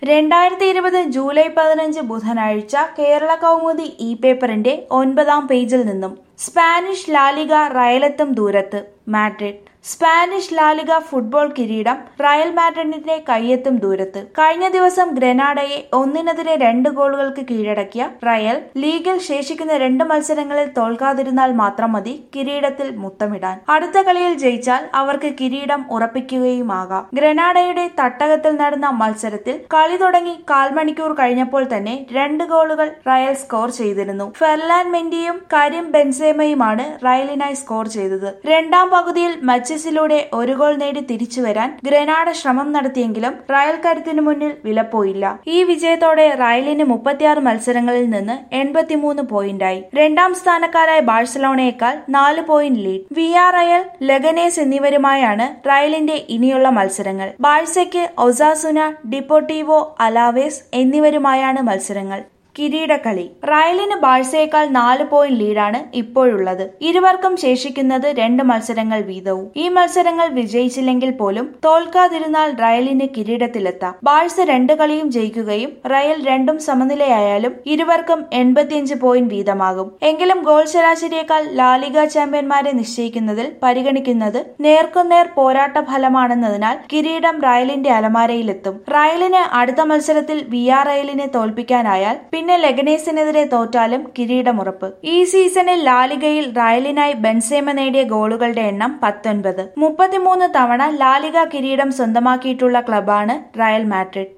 രണ്ടായിരത്തി ഇരുപത് ജൂലൈ പതിനഞ്ച് ബുധനാഴ്ച കേരള കൗമുദി ഇ പേപ്പറിന്റെ ഒൻപതാം പേജിൽ നിന്നും സ്പാനിഷ് ലാലിക റയലെത്തും ദൂരത്ത് മാഡ്രിഡ് സ്പാനിഷ് ലാലിക ഫുട്ബോൾ കിരീടം റയൽ മാഡ്രിഡിന്റെ കയ്യെത്തും ദൂരത്ത് കഴിഞ്ഞ ദിവസം ഗ്രനാഡയെ ഒന്നിനെതിരെ രണ്ട് ഗോളുകൾക്ക് കീഴടക്കിയ റയൽ ലീഗിൽ ശേഷിക്കുന്ന രണ്ട് മത്സരങ്ങളിൽ തോൽക്കാതിരുന്നാൽ മാത്രം മതി കിരീടത്തിൽ മുത്തമിടാൻ അടുത്ത കളിയിൽ ജയിച്ചാൽ അവർക്ക് കിരീടം ഉറപ്പിക്കുകയുമാകാം ഗ്രനാഡയുടെ തട്ടകത്തിൽ നടന്ന മത്സരത്തിൽ കളി തുടങ്ങി കാൽമണിക്കൂർ കഴിഞ്ഞപ്പോൾ തന്നെ രണ്ട് ഗോളുകൾ റയൽ സ്കോർ ചെയ്തിരുന്നു ഫെർലാൻ മെൻഡിയും കരീം ബെൻസേമയുമാണ് റയലിനായി സ്കോർ ചെയ്തത് രണ്ടാം പകുതിയിൽ മച്ചസിലൂടെ ഒരു ഗോൾ നേടി തിരിച്ചുവരാൻ ഗ്രനാഡ ശ്രമം നടത്തിയെങ്കിലും റയൽ കരുത്തിനു മുന്നിൽ വിലപ്പോയില്ല ഈ വിജയത്തോടെ റയലിന് മുപ്പത്തിയാറ് മത്സരങ്ങളിൽ നിന്ന് എൺപത്തിമൂന്ന് പോയിന്റായി രണ്ടാം സ്ഥാനക്കാരായ ബാഴ്സലോണയേക്കാൾ നാല് point lead Villarreal Leganes എന്നിവരുമായാണ് റയലിന്റെ ഇനിയുള്ള മത്സരങ്ങൾ ബാഴ്സയ്ക്ക് ഒസാസുന ഡിപ്പോട്ടീവോ അലാവേസ് എന്നിവരുമായാണ് മത്സരങ്ങൾ കിരീടക്കളി റയലിന് ബാഴ്സയേക്കാൾ നാല് പോയിന്റ് ലീഡാണ് ഇപ്പോഴുള്ളത് ഇരുവർക്കും ശേഷിക്കുന്നത് രണ്ട് മത്സരങ്ങൾ വീതവും ഈ മത്സരങ്ങൾ വിജയിച്ചില്ലെങ്കിൽ പോലും തോൽക്കാതിരുന്നാൽ റയലിന് കിരീടത്തിലെത്താം ബാഴ്സ രണ്ട് കളിയും ജയിക്കുകയും റയൽ രണ്ടും സമനിലയായാലും ഇരുവർക്കും എൺപത്തിയഞ്ച് പോയിന്റ് വീതമാകും എങ്കിലും ഗോൾ ശരാശരിയേക്കാൾ ലാലിക ചാമ്പ്യന്മാരെ നിശ്ചയിക്കുന്നതിൽ പരിഗണിക്കുന്നത് നേർക്കുനേർ പോരാട്ട ഫലമാണെന്നതിനാൽ കിരീടം റയലിന്റെ അലമാരയിലെത്തും റയലിന് അടുത്ത മത്സരത്തിൽ വി ആർ റയലിനെ തോൽപ്പിക്കാനായാൽ പിന്നെ ലെഗനേസിനെതിരെ തോറ്റാലും കിരീടമുറപ്പ് ഈ സീസണിൽ ലാലിഗയിൽ റയലിനായി ബെൻസേമ നേടിയ ഗോളുകളുടെ എണ്ണം പത്തൊൻപത് മുപ്പത്തിമൂന്ന് തവണ ലാലിഗ കിരീടം സ്വന്തമാക്കിയിട്ടുള്ള ക്ലബാണ് റയൽ മാഡ്രിഡ്